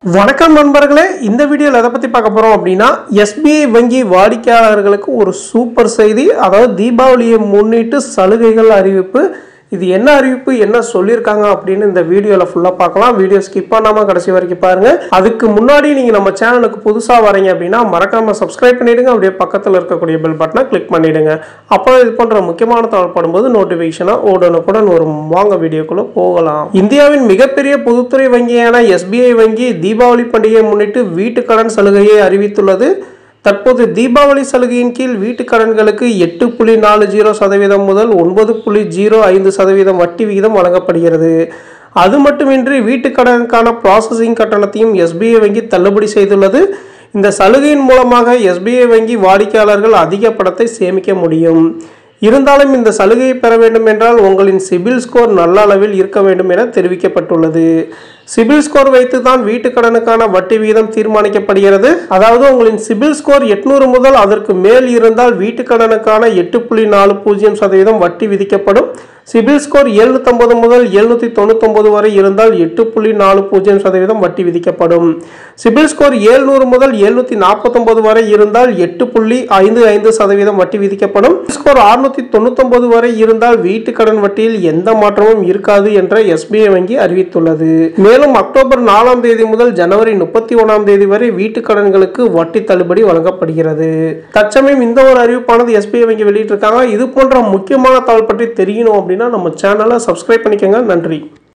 வணக்கம் நண்பர்களே இந்த வீடியோவில் எதை பற்றி பார்க்க போகிறோம் அப்படின்னா எஸ்பிஐ வங்கி வாடிக்கையாளர்களுக்கு ஒரு சூப்பர் செய்தி அதாவது தீபாவளியை முன்னிட்டு சலுகைகள் அறிவிப்பு இது என்ன அறிவிப்பு என்ன சொல்லியிருக்காங்க அப்படின்னு இந்த வீடியோவில் ஃபுல்லாக பார்க்கலாம் வீடியோ ஸ்கிப் பண்ணாமல் கடைசி வரைக்கும் பாருங்கள் அதுக்கு முன்னாடி நீங்கள் நம்ம சேனலுக்கு புதுசாக வரீங்க அப்படின்னா மறக்காமல் சப்ஸ்கிரைப் பண்ணிவிடுங்க அப்படியே பக்கத்தில் இருக்கக்கூடிய பெல் பட்டனை கிளிக் பண்ணிவிடுங்க அப்போ இது போன்ற முக்கியமான தகவல் படும்போது நோட்டிஃபிகேஷனாக உடனுக்குடன் வரும் வாங்க வீடியோக்குள்ளே போகலாம் இந்தியாவின் மிகப்பெரிய பொதுத்துறை வங்கியான எஸ்பிஐ வங்கி தீபாவளி பண்டிகையை முன்னிட்டு வீட்டுக்கடன் சலுகையை அறிவித்துள்ளது தற்போது தீபாவளி சலுகையின் கீழ் வீட்டுக் கடன்களுக்கு எட்டு புள்ளி நாலு ஜீரோ சதவீதம் முதல் ஒன்பது புள்ளி ஜீரோ ஐந்து சதவீதம் வட்டி விகிதம் வழங்கப்படுகிறது அது மட்டுமின்றி வீட்டுக் கடனுக்கான ப்ராசஸிங் கட்டணத்தையும் எஸ்பிஐ வங்கி தள்ளுபடி செய்துள்ளது இந்த சலுகையின் மூலமாக எஸ்பிஐ வங்கி வாடிக்கையாளர்கள் அதிக பணத்தை சேமிக்க முடியும் இருந்தாலும் இந்த சலுகையை பெற வேண்டும் என்றால் உங்களின் சிபில் ஸ்கோர் நல்ல அளவில் இருக்க வேண்டும் என தெரிவிக்கப்பட்டுள்ளது சிபில் ஸ்கோர் வைத்து தான் வீட்டுக் கடனுக்கான வட்டி விகிதம் தீர்மானிக்கப்படுகிறது அதாவது உங்களின் சிபில் ஸ்கோர் எட்நூறு முதல் அதற்கு மேல் இருந்தால் வீட்டுக் கடனுக்கான எட்டு புள்ளி நாலு பூஜ்ஜியம் சதவீதம் வட்டி விதிக்கப்படும் சிபில் ஸ்கோர் எழுநூத்தொம்பது முதல் எழுநூற்றி தொண்ணூத்தொம்பது வரை இருந்தால் எட்டு புள்ளி நாலு பூஜ்ஜியம் சதவீதம் வட்டி விதிக்கப்படும் சிபில் ஸ்கோர் ஏழ்நூறு முதல் எழுநூற்றி நாற்பத்தொம்பது வரை இருந்தால் எட்டு புள்ளி ஐந்து ஐந்து சதவீதம் வட்டி விதிக்கப்படும் ஸ்கோர் அறுநூற்றி தொண்ணூத்தொம்பது வரை இருந்தால் வீட்டுக் கடன் வட்டியில் எந்த மாற்றமும் இருக்காது என்ற எஸ்பிஐ வங்கி அறிவித்துள்ளது மேலும் அக்டோபர் நாலாம் தேதி முதல் ஜனவரி முப்பத்தி ஒன்றாம் தேதி வரை வீட்டுக் கடன்களுக்கு வட்டி தள்ளுபடி வழங்கப்படுகிறது தற்சமயம் இந்த ஒரு அறிவிப்பானது எஸ்பிஐ வங்கி வெளியிட்டிருக்காங்க இது போன்ற முக்கியமான தகவல் பற்றி தெரியணும் அப்படின்னா நம்ம சேனலை சப்ஸ்கிரைப் பண்ணிக்கோங்க நன்றி